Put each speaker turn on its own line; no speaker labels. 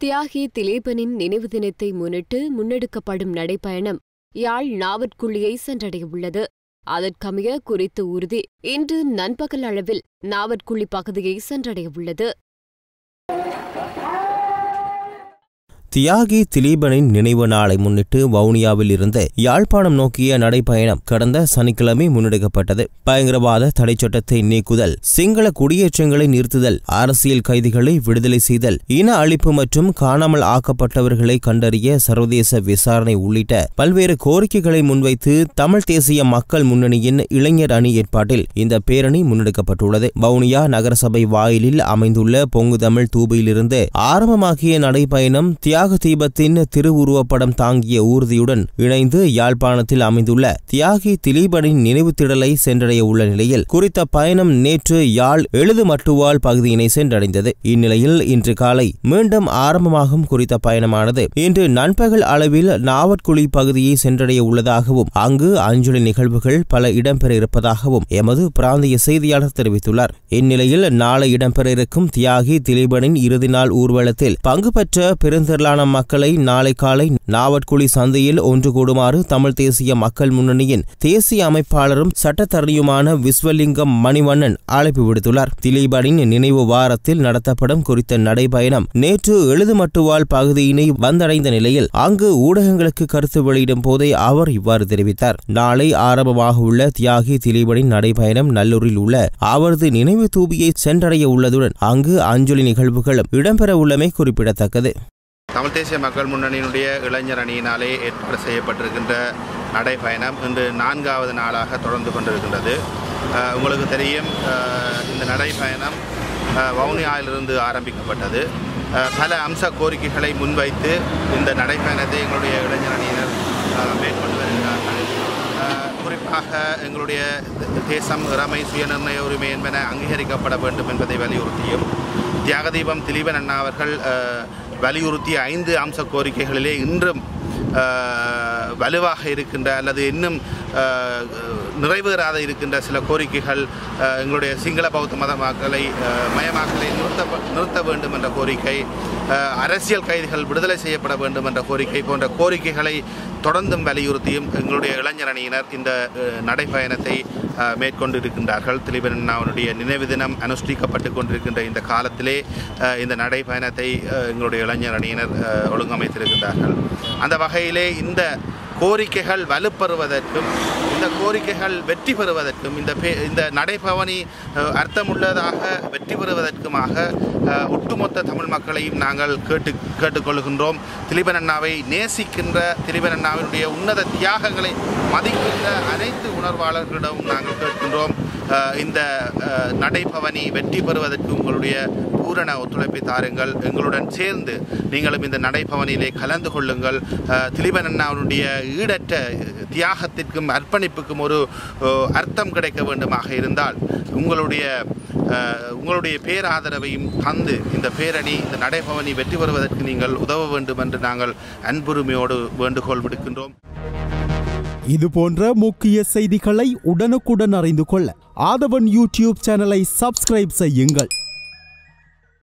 தியாகி திலீபனின் நினைவு தினத்தை முன்னிட்டு முன்னெடுக்கப்படும் நடைப்பயணம் யாழ் நாவற்குழியை சென்றடையவுள்ளது அதற்கமைய குறித்த ஊர்தி இன்று நண்பகல் அளவில் நாவற்குழி பகுதியை சென்றடையவுள்ளது
தியாகி திலீபனின் நினைவு நாளை முன்னிட்டு வவுனியாவில் இருந்து யாழ்ப்பாணம் நோக்கிய நடைப்பயணம் கடந்த சனிக்கிழமை முன்னெடுக்கப்பட்டது பயங்கரவாத தடை சட்டத்தை நீக்குதல் சிங்கள குடியேற்றங்களை நிறுத்துதல் அரசியல் கைதிகளை விடுதலை செய்தல் இன அழிப்பு மற்றும் காணாமல் ஆக்கப்பட்டவர்களை கண்டறிய சர்வதேச விசாரணை உள்ளிட்ட பல்வேறு கோரிக்கைகளை முன்வைத்து தமிழ் தேசிய மக்கள் முன்னணியின் இளைஞர் அணி ஏற்பாட்டில் இந்த பேரணி முன்னெடுக்கப்பட்டுள்ளது வவுனியா நகரசபை வாயிலில் அமைந்துள்ள பொங்கு தமிழ் தூபியிலிருந்து ஆரம்பமாகிய நடைப்பயணம் தியாக தீபத்தின் திருவுருவப்படம் தாங்கிய ஊர்தியுடன் இணைந்து யாழ்ப்பாணத்தில் அமைந்துள்ள தியாகி திலீபனின் நினைவு திடலை சென்றடைய உள்ள நிலையில் குறித்த பயணம் நேற்று யாழ் எழுதுமட்டுவால் பகுதியினை சென்றடைந்தது இந்நிலையில் இன்று காலை மீண்டும் ஆரம்பமாகும் குறித்த பயணமானது இன்று நண்பகல் அளவில் நாவற்குழி பகுதியை சென்றடைய உள்ளதாகவும் அங்கு அஞ்சலி நிகழ்வுகள் பல இடம்பெற இருப்பதாகவும் எமது பிராந்திய செய்தியாளர் தெரிவித்துள்ளார் இந்நிலையில் நாளை இடம்பெற இருக்கும் தியாகி திலீபனின் இறுதி நாள் ஊர்வலத்தில் பங்கு பெற்ற பெருந்திரளான மக்களை நாளை காலை நாவற்குழி சந்தையில் ஒன்று கூடுமாறு தமிழ் தேசிய மக்கள் முன்னணியின் தேசிய அமைப்பாளரும் சட்டத்தரணியுமான விஸ்வலிங்கம் மணிவண்ணன் அழைப்பு விடுத்துள்ளார் திலீபனின் நினைவு வாரத்தில் நடத்தப்படும் குறித்த நடைபயணம் நேற்று எழுதுமட்டுவால் பகுதியினை வந்தடைந்த நிலையில் அங்கு ஊடகங்களுக்கு கருத்து வெளியிடும் போதே அவர் இவ்வாறு தெரிவித்தார் நாளை ஆரம்பமாக உள்ள தியாகி திலீபனின் நடைபயணம் நல்லூரில் உள்ள அவரது நினைவு தூபியை சென்றடைய உள்ளதுடன் அங்கு அஞ்சலி நிகழ்வுகளும் இடம்பெற உள்ளமை குறிப்பிடத்தக்கது
தமிழ் தேசிய மக்கள் முன்னணியினுடைய இளைஞர் அணியினாலே ஏற்பாடு செய்யப்பட்டிருக்கின்ற நடைப்பயணம் இன்று நான்காவது நாளாக தொடர்ந்து கொண்டிருக்கின்றது அஹ் உங்களுக்கு தெரியும் அஹ் இந்த நடைப்பயணம் அஹ் வவுனியாவிலிருந்து ஆரம்பிக்கப்பட்டது அஹ் பல அம்ச கோரிக்கைகளை முன்வைத்து இந்த நடைப்பயணத்தை எங்களுடைய இளைஞர் அணியினர் அஹ் மேற்கொண்டு வருகிறார்கள் அஹ் குறிப்பாக எங்களுடைய தேசம் இறமை சுயநிர்ணய உரிமை என்பன அங்கீகரிக்கப்பட வேண்டும் என்பதை வலியுறுத்தியும் தியாகதீபம் திலீபன் அண்ணா அவர்கள் அஹ், வலியுறுத்திய ஐந்து அம்ச கோரிக்கைகளிலே இன்றும் அஹ், வலுவாக இருக்கின்ற அல்லது இன்னும் அஹ், நிறைவேறாத இருக்கின்ற சில கோரிக்கைகள் அஹ், எங்களுடைய சிங்கள பௌத்த மத மக்களை அஹ், மயமாக்கலை நிறுத்த நிறுத்த வேண்டும் என்ற கோரிக்கை அஹ், அரசியல் கைதிகள் விடுதலை செய்யப்பட வேண்டும் என்ற கோரிக்கை போன்ற கோரிக்கைகளை தொடர்ந்தும் வலியுறுத்தியும் எங்களுடைய இளைஞர் அணியினர் இந்த அஹ், நடைப்பயணத்தை அஹ், மேற்கொண்டு இருக்கின்றார்கள் திலீபன் அண்ணாவினுடைய நினைவு தினம் அனுஷ்டிக்கப்பட்டு கொண்டிருக்கின்ற இந்த காலத்திலே அஹ், இந்த நடைப்பயணத்தை அஹ், எங்களுடைய இளைஞர் அணியினர் அஹ், ஒழுங்கமைத்திருக்கின்றார்கள் அந்த வகையிலே இந்த கோரிக்கைகள் வலுப்பெறுவதற்கும் இந்த கோரிக்கைகள் வெற்றி பெறுவதற்கும் இந்த பே இந்த நடைபவனி அஹ், அர்த்தமுள்ளதாக வெற்றி பெறுவதற்குமாக அஹ், ஒட்டுமொத்த தமிழ் மக்களையும் நாங்கள் கேட்டு கேட்டுக்கொள்கின்றோம் திலீபன் அண்ணாவை நேசிக்கின்ற திலீபன் அண்ணாவினுடைய உன்னத தியாகங்களை மதிக்கின்ற அனைத்து உணர்வாளர்களிடமும் நாங்கள் கேட்கின்றோம் அஹ், இந்த அஹ், நடைபவனி வெற்றி பெறுவதற்கு உங்களுடைய பூரண ஒத்துழைப்பை தாருங்கள் எங்களுடன் சேர்ந்து நீங்களும் இந்த நடைபவனிலே கலந்து கொள்ளுங்கள் அஹ், திலீபன் அண்ணாவினுடைய ஈடற்ற தியாகத்திற்கும் அர்ப்பணிப்புக்கும் ஒரு அஹ், அர்த்தம் கிடைக்க வேண்டுமாக இருந்தால் உங்களுடைய அஹ், உங்களுடைய பேராதரவையும் தந்து இந்த பேரணி இந்த நடைபவனி வெற்றி பெறுவதற்கு நீங்கள் உதவ வேண்டும் என்று நாங்கள் அன்புரிமையோடு வேண்டுகோள் விடுக்கின்றோம்
இது போன்ற முக்கிய செய்திகளை உடனுக்குடன் அறிந்து கொள்ள ஆதவன் யூடியூப் சேனலை சப்ஸ்கிரைப் செய்யுங்கள்